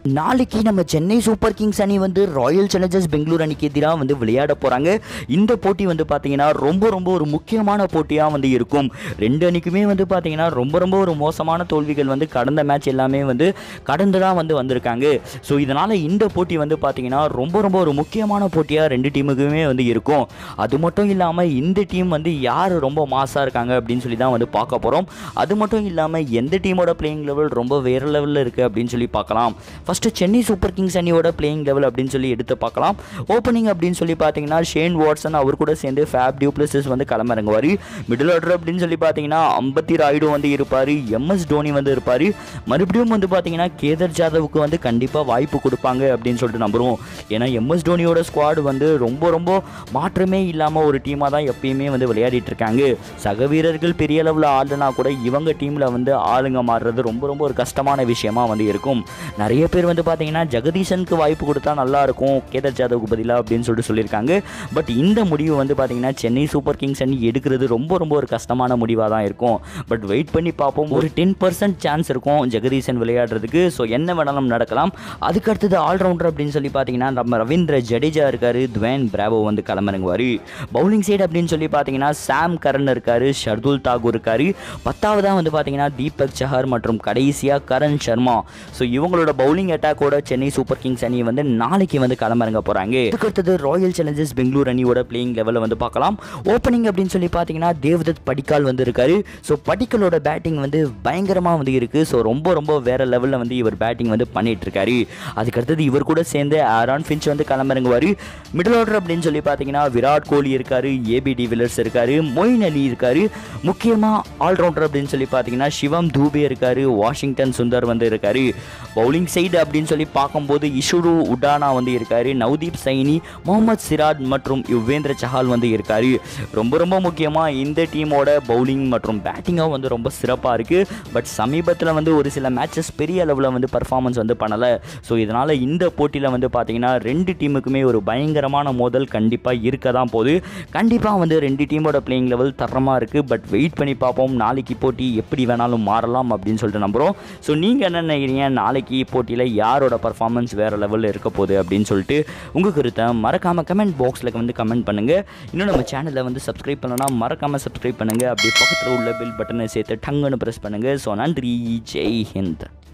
நாளைக்கு நம்ம Chennai super kings அணி வந்து ராயல் சேலஞ்சர்ஸ் பெங்களூர் அணிக்கு எதிராக வந்து விளையாட போகிறாங்க இந்த போட்டி வந்து பார்த்தீங்கன்னா ரொம்ப ரொம்ப ஒரு முக்கியமான போட்டியாக வந்து இருக்கும் ரெண்டு அணிக்குமே வந்து பார்த்தீங்கன்னா ரொம்ப ரொம்ப ஒரு மோசமான தோல்விகள் வந்து கடந்த மேட்ச் எல்லாமே வந்து கடந்து தான் வந்து வந்திருக்காங்க ஸோ இதனால் இந்த போட்டி வந்து பார்த்தீங்கன்னா ரொம்ப ரொம்ப ஒரு முக்கியமான போட்டியாக ரெண்டு டீமுக்குமே வந்து இருக்கும் அது மட்டும் இல்லாமல் இந்த டீம் வந்து யார் ரொம்ப மாசாக இருக்காங்க அப்படின்னு சொல்லி தான் வந்து பார்க்க போகிறோம் அது மட்டும் இல்லாமல் எந்த டீமோட பிளேயிங் லெவல் ரொம்ப வேறு லெவலில் இருக்குது அப்படின்னு சொல்லி பார்க்கலாம் ஃபஸ்ட்டு சென்னை சூப்பர் கிங்ஸ் அணியோட பிளேயிங் லெவல் அப்படின்னு சொல்லி எடுத்து பார்க்கலாம் ஓப்பனிங் அப்படின்னு சொல்லி பார்த்தீங்கன்னா ஷேன் வாட்சன் அவர் கூட சேர்ந்து ஃபேப் டியூப்ளஸஸ் வந்து களமிறங்குவார் மிடில் ஆர்டர் அப்படின்னு சொல்லி பார்த்தீங்கன்னா அம்பத்தி ராயுடு வந்து இருப்பார் எம்எஸ் டோனி வந்து இருப்பார் மறுபடியும் வந்து பார்த்தீங்கன்னா கேதர் ஜாதவுக்கு வந்து கண்டிப்பாக வாய்ப்பு கொடுப்பாங்க அப்படின்னு சொல்லிட்டு நம்புகிறோம் ஏன்னா எம்எஸ் டோனியோட ஸ்குவாடு வந்து ரொம்ப ரொம்ப மாற்றமே இல்லாமல் ஒரு டீமாக தான் எப்பயுமே வந்து விளையாடிட்டு இருக்காங்க சக வீரர்கள் பெரிய அளவில் ஆளுனா கூட இவங்க டீமில் வந்து ஆளுங்க மாறுறது ரொம்ப ரொம்ப ஒரு கஷ்டமான விஷயமா வந்து இருக்கும் நிறைய பேர் வந்து பார்த்தீங்கன்னா ஜெகதீசனுக்கு வாய்ப்பு கொடுத்தா நல்லா இருக்கும் கேதர் ஜாதவுக்கு பதிலாக அப்படின்னு சொல்லிட்டு சொல்லியிருக்காங்க பட் இந்த முடிவு வந்து பார்த்தீங்கன்னா சென்னை சூப்பர் கிங்ஸ் அணி எடுக்கிறது ரொம்ப ரொம்ப ஒரு கஷ்டமான முடிவாக தான் இருக்கும் பட் வெயிட் பண்ணி பார்ப்போம் ஒரு டென் பர்சன்ட் சான்ஸ் இருக்கும் ஜெகதீசன் விளையாடுறதுக்கு ஸோ என்ன வேணாலும் நடக்கலாம் அதுக்கு அடுத்தது ஆல்ரவுண்டர் அப்படின்னு சொல்லி பார்த்தீங்கன்னா நம்ம ரவீந்திர ஜடேஜா இருக்காரு துவேன் பிராவோ வந்து களமிறங்குவார் பவுலிங் சைடு அப்படின்னு சொல்லி பார்த்தீங்கன்னா சாம் கரன் இருக்காரு ஷர்துல் தாகூர் இருக்காரு பத்தாவதாக வந்து பார்த்தீங்கன்னா தீபக் சஹர் மற்றும் கடைசியாக கரண் சர்மா ஸோ இவங்களோட பவுலிங் அட்டாக்கோட சென்னை சூப்பர் கிங்ஸ் அணி வந்து நாளைக்கு வந்து களமிறங்க போகிறாங்க அதுக்கு அடுத்தது ராயல் சேலஞ்சர்ஸ் பெங்களூர் அணியோட பிளேயிங் லெவலில் வந்து பார்க்கலாம் ஓப்பனிங் அப்படின்னு சொல்லி பார்த்தீங்கன்னா தேவதத் படிக்கால் வந்து இருக்காரு ஸோ படிக்கலோட பேட்டிங் வந்து பயங்கரமாக வந்து இருக்குது ஸோ ரொம்ப ரொம்ப வேற லெவலில் வந்து இவர் பேட்டிங் வந்து பண்ணிட்டு இருக்காரு அதுக்கு அடுத்தது இவர் கூட சேர்ந்து ஆரான் ஃபின்ச் வந்து களமிறங்குவார் மிடில் ஆர்டர் அப்படின்னு சொல்லி பார்த்தீங்கன்னா விராட் கோலி இருக்காரு ஏபி டிவிலர்ஸ் இருக்காரு மொயின் அலி இருக்காரு முக்கியமாக ஆல்ரவுண்டர் அப்படின்னு சொல்லி பார்த்தீங்கன்னா சிவம் தூபே இருக்காரு வாஷிங்டன் சுந்தர் வந்து இருக்காரு பவுலிங் சைடு அப்படின்னு சொல்லி பார்க்கும்போது இஷுரு உடானா வந்து இருக்காரு நவ்தீப் சைனி முகமது சிராஜ் மற்றும் யுவேந்திர சஹால் வந்து இருக்காரு ரொம்ப ரொம்ப முக்கியமாக இந்த டீமோட பவுலிங் மற்றும் பேட்டிங்கும் வந்து ரொம்ப சிறப்பாக இருக்குது பட் சமீபத்தில் வந்து ஒரு சில மேட்சஸ் பெரிய அளவில் வந்து பர்ஃபார்மன்ஸ் வந்து பண்ணலை ஸோ இதனால் இந்த போட்டியில் வந்து பார்த்தீங்கன்னா ரெண்டு டீமுக்குமே ஒரு பயங்கரமான மோதல் கண்டிப்பாக இருக்க தான் போகுது கண்டிப்பாக வந்து ரெண்டு டீமோட பிளேயிங் லெவல் தரமாக இருக்குது பட் வெயிட் பண்ணி பார்ப்போம் நாளைக்கு போட்டி எப்படி வேணாலும் மாறலாம் அப்படின்னு சொல்லிட்டு நம்புகிறோம் ஸோ நீங்கள் என்ன நினைக்கிறீங்க நாளைக்கு போட்டியில் யாரோட பர்ஃபார்மன்ஸ் வேறு லெவலில் இருக்க போகுது அப்படின்னு சொல்லிட்டு உங்கள் கருத்தை மறக்காமல் கமெண்ட் பாக்ஸில் வந்து கமெண்ட் பண்ணுங்கள் இன்னும் நம்ம சேனலை வந்து சப்ஸ்கிரைப் பண்ணலன்னா மறக்காமல் சப்ஸ்கிரைப் பண்ணுங்கள் அப்படியே பக்கத்தில் உள்ள பெல் பட்டனை சேர்த்து டங்குன்னு ப்ரெஸ் பண்ணுங்கள் ஸோ நன்றி ஜெய் ஹிந்த்